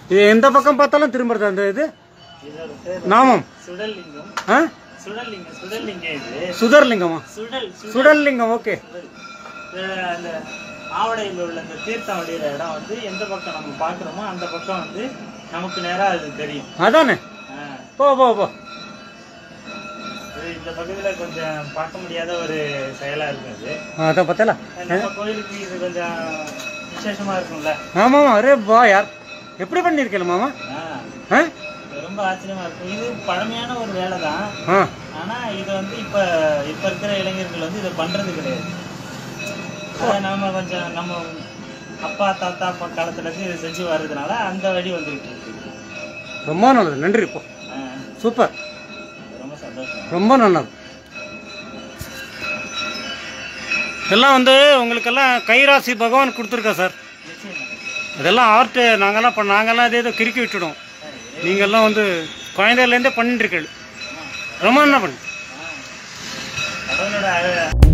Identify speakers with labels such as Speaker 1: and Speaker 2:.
Speaker 1: இது எந்த பக்கம் பார்த்தாலும் திரும்புறது அந்த இது
Speaker 2: இதோட பேர்
Speaker 1: நாமம்
Speaker 2: சுடல் லிங்கம்
Speaker 1: ஆ
Speaker 2: சுடல் லிங்கம் சுடல் லிங்கம் இது
Speaker 1: சுதர்லிங்கமா
Speaker 2: சுடல் சுடல்
Speaker 1: சுடல்லிங்கம் ஓகே
Speaker 2: இது அந்த ஆவடையில் உள்ள அந்த தீர்த்தம் வடிகிற இடம் வந்து எந்த பக்கம் நம்ம பார்க்குறோமோ அந்த பக்கம் வந்து நமக்கு நேராக அது தெரியும்
Speaker 1: அதானே
Speaker 2: ஆ.
Speaker 1: போ போ போ
Speaker 2: இது இந்த பக்கத்தில் கொஞ்சம் பார்க்க முடியாத ஒரு செயலாக இருக்குது
Speaker 1: அதை பார்த்தல
Speaker 2: நம்ம கோயிலுக்கு இது கொஞ்சம் விசேஷமா இருக்கும்ல
Speaker 1: ஆமாம் அரே வா யார் எப்படி பண்ணியிருக்கல மாமா
Speaker 2: ஆ,
Speaker 1: ஆ
Speaker 2: இது ரொம்ப ஆச்சரியமா இருக்கும் இது பழமையான ஒரு வேலை தான்
Speaker 1: ஆ
Speaker 2: ஆனா இது வந்து இப்ப இப்ப இருக்கிற இளைஞர்கள் வந்து இதை பண்றது கிடையாது அதை நாம கொஞ்சம் நம்ம அப்பா தாத்தா அப்பா காலத்துல இருந்து இதை செஞ்சு வர்றதுனால அந்த வழி வந்துகிட்டு இருக்கு
Speaker 1: ரொம்ப நல்லது நன்றி இப்போ
Speaker 2: ஆ,
Speaker 1: சூப்பர்
Speaker 2: ரொம்ப சந்தோஷம்
Speaker 1: ரொம்ப நல்லது இதெல்லாம் வந்து உங்களுக்கெல்லாம் கைராசி பகவான் கொடுத்துருக்கா சார்
Speaker 2: நிச்சயமா
Speaker 1: இதெல்லாம் ஆர்ட்டு நாங்கெல்லாம் இப்போ நாங்கெல்லாம் இதே ஏதோ கிறுக்கி விட்டுடும் நீங்கள்லாம் வந்து குழந்தையிலேருந்தே பண்ணிட்டு இருக்கீங்க ரொம்ப என்ன பண்ணு
Speaker 2: ஆ. கடவுளோட அழ-